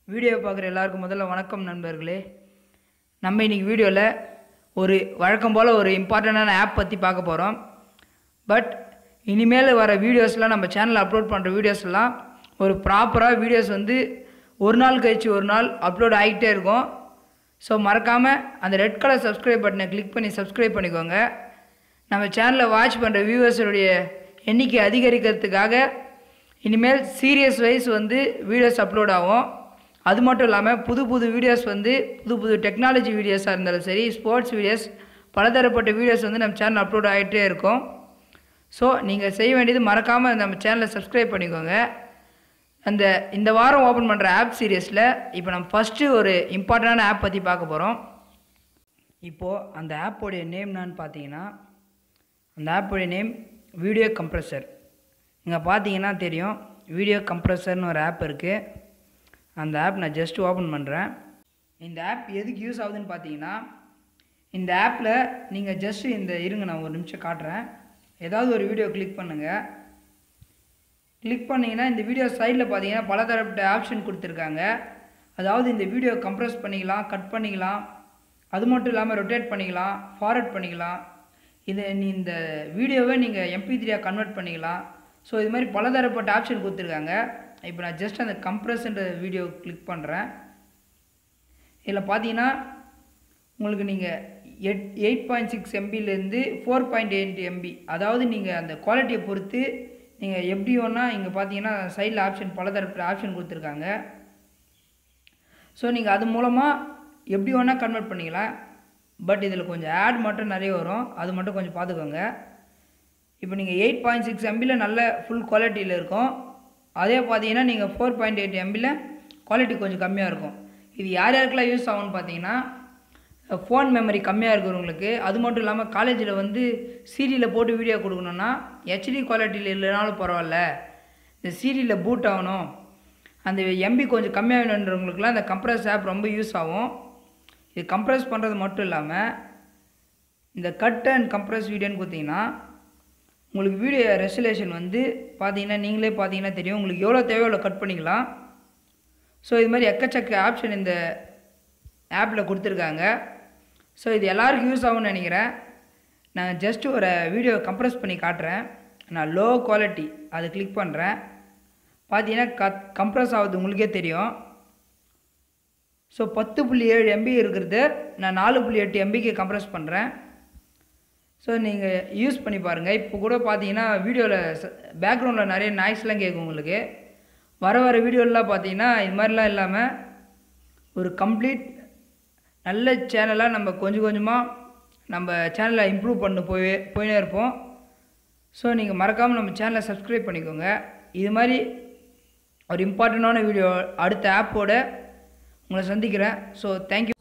video பார்க்குற எல்லாருக்கும் முதல்ல வணக்கம் நண்பர்களே நம்ம இன்னைக்கு வீடியோவில் ஒரு வழக்கம் போல் ஒரு இம்பார்ட்டண்டான ஆப் பற்றி பார்க்க போகிறோம் பட் இனிமேல் வர வீடியோஸ்லாம் நம்ம சேனலில் அப்லோட் பண்ணுற வீடியோஸ் எல்லாம் ஒரு ப்ராப்பராக வீடியோஸ் வந்து ஒரு நாள் கழிச்சு ஒரு நாள் அப்லோட் ஆகிட்டே இருக்கும் ஸோ மறக்காமல் அந்த ரெட் கலர் சப்ஸ்கிரைப் பட்டனை கிளிக் பண்ணி சப்ஸ்கிரைப் பண்ணிக்கோங்க நம்ம சேனலை வாட்ச் பண்ணுற வியூவர்ஸருடைய எண்ணிக்கை அதிகரிக்கிறதுக்காக இனிமேல் சீரியஸ் வைஸ் வந்து வீடியோஸ் அப்லோட் ஆகும் அது மட்டும் இல்லாமல் புது புது வீடியோஸ் வந்து புது புது டெக்னாலஜி வீடியோஸாக இருந்தாலும் சரி ஸ்போர்ட்ஸ் வீடியோஸ் பலதரப்பட்ட வீடியோஸ் வந்து நம்ம சேனல் அப்லோட் ஆகிட்டே இருக்கும் ஸோ நீங்கள் செய்ய வேண்டியது மறக்காமல் நம்ம சேனலை சப்ஸ்கிரைப் பண்ணிக்கோங்க அந்த இந்த வாரம் ஓப்பன் பண்ணுற ஆப் சீரியஸில் இப்போ நம்ம ஃபஸ்ட்டு ஒரு இம்பார்ட்டண்டான ஆப் பற்றி பார்க்க போகிறோம் இப்போது அந்த ஆப்போடைய நேம் என்னன்னு பார்த்தீங்கன்னா அந்த ஆப்போடைய நேம் வீடியோ கம்ப்ரஸர் இங்கே பார்த்தீங்கன்னா தெரியும் வீடியோ கம்ப்ரஸர்னு ஒரு ஆப் இருக்குது அந்த ஆப் நான் ஜஸ்ட் ஓப்பன் பண்ணுறேன் இந்த ஆப் எதுக்கு யூஸ் ஆகுதுன்னு பார்த்தீங்கன்னா இந்த ஆப்பில் நீங்கள் ஜஸ்ட் இந்த இருங்க நான் ஒரு நிமிஷம் காட்டுறேன் ஏதாவது ஒரு வீடியோ கிளிக் பண்ணுங்கள் கிளிக் பண்ணிங்கன்னா இந்த வீடியோ சைடில் பார்த்தீங்கன்னா பலதரப்பட்ட ஆப்ஷன் கொடுத்துருக்காங்க அதாவது இந்த வீடியோ கம்ப்ரஸ் பண்ணிக்கலாம் கட் பண்ணிக்கலாம் அது மட்டும் இல்லாமல் ரொட்டேட் பண்ணிக்கலாம் ஃபார்வர்ட் பண்ணிக்கலாம் இது நீ இந்த வீடியோவை நீங்கள் எம்பி த்ரீயாக கன்வெர்ட் பண்ணிக்கலாம் ஸோ இது மாதிரி பலதரப்பட்ட ஆப்ஷன் கொடுத்துருக்காங்க இப்போ நான் ஜஸ்ட் அந்த கம்ப்ரஸ்ன்ற வீடியோ கிளிக் பண்ணுறேன் இதில் பார்த்தீங்கன்னா உங்களுக்கு நீங்கள் எட் எயிட் பாயிண்ட் சிக்ஸ் எம்பிலேருந்து ஃபோர் பாயிண்ட் எயிட் எம்பி அதாவது நீங்கள் அந்த குவாலிட்டியை பொறுத்து நீங்கள் எப்படி வேணா இங்கே பார்த்தீங்கன்னா சைடில் ஆப்ஷன் பலதரப்பட்ட ஆப்ஷன் கொடுத்துருக்காங்க ஸோ நீங்கள் அது மூலமாக எப்படி வேணால் கன்வெர்ட் பண்ணிக்கலாம் பட் இதில் கொஞ்சம் ஆட் மட்டும் நிறைய வரும் அது மட்டும் கொஞ்சம் பார்த்துக்கோங்க இப்போ நீங்கள் எயிட் பாயிண்ட் சிக்ஸ் எம்பியில் நல்ல ஃபுல் குவாலிட்டியில் இருக்கும் அதே பார்த்தீங்கன்னா நீங்கள் ஃபோர் பாயிண்ட் எயிட் எம்பியில் குவாலிட்டி கொஞ்சம் கம்மியாக இருக்கும் இது யார் யாருக்கெல்லாம் யூஸ் ஆகும்னு பார்த்தீங்கன்னா ஃபோன் மெமரி கம்மியாக இருக்கிறவங்களுக்கு அது மட்டும் இல்லாமல் காலேஜில் வந்து சீரியலில் போட்டு வீடியோ கொடுக்கணுன்னா ஹெச்டி குவாலிட்டியில் இல்லைனாலும் பரவாயில்ல இந்த சீரியலில் பூட் ஆகணும் அந்த எம்பி கொஞ்சம் கம்மியாக வேணுன்றவங்களுக்குலாம் இந்த கம்ப்ரஸ் ஆப் ரொம்ப யூஸ் ஆகும் இது கம்ப்ரஸ் பண்ணுறது மட்டும் இல்லாமல் இந்த கட் அண்ட் கம்ப்ரஸ் வீடியோன்னு பார்த்தீங்கன்னா உங்களுக்கு வீடியோ ரெசலேஷன் வந்து பார்த்தீங்கன்னா நீங்களே பார்த்தீங்கன்னா தெரியும் உங்களுக்கு எவ்வளோ தேவையோ அவ்வளோ கட் பண்ணிக்கலாம் ஸோ இது மாதிரி எக்கச்சக்க ஆப்ஷன் இந்த ஆப்பில் கொடுத்துருக்காங்க ஸோ இது எல்லாருக்கும் யூஸ் ஆகும்னு நினைக்கிறேன் நான் ஜஸ்ட் ஒரு வீடியோ கம்ப்ரஸ் பண்ணி காட்டுறேன் நான் லோ குவாலிட்டி அதை கிளிக் பண்ணுறேன் பார்த்தீங்கன்னா கத் கம்ப்ரஸ் ஆகுது உங்களுக்கே தெரியும் ஸோ பத்து புள்ளி ஏழு எம்பி இருக்கிறது நான் நாலு புள்ளி எட்டு எம்பிக்கு கம்ப்ரஸ் பண்ணுறேன் ஸோ நீங்கள் யூஸ் பண்ணி பாருங்கள் இப்போ கூட பார்த்தீங்கன்னா வீடியோவில் பேக்ரவுண்டில் நிறைய நாய்ஸ்லாம் கேட்கும் உங்களுக்கு வர வர வீடியோலாம் பார்த்தீங்கன்னா இது மாதிரிலாம் இல்லாமல் ஒரு கம்ப்ளீட் நல்ல சேனலாக நம்ம கொஞ்சம் கொஞ்சமாக நம்ம சேனலை இம்ப்ரூவ் பண்ண போய் போயினே இருப்போம் ஸோ நீங்கள் மறக்காமல் நம்ம சேனலை சப்ஸ்கிரைப் பண்ணிக்கோங்க இது மாதிரி ஒரு இம்பார்ட்டண்டான வீடியோ அடுத்த ஆப்போட உங்களை சந்திக்கிறேன் ஸோ தேங்க்யூ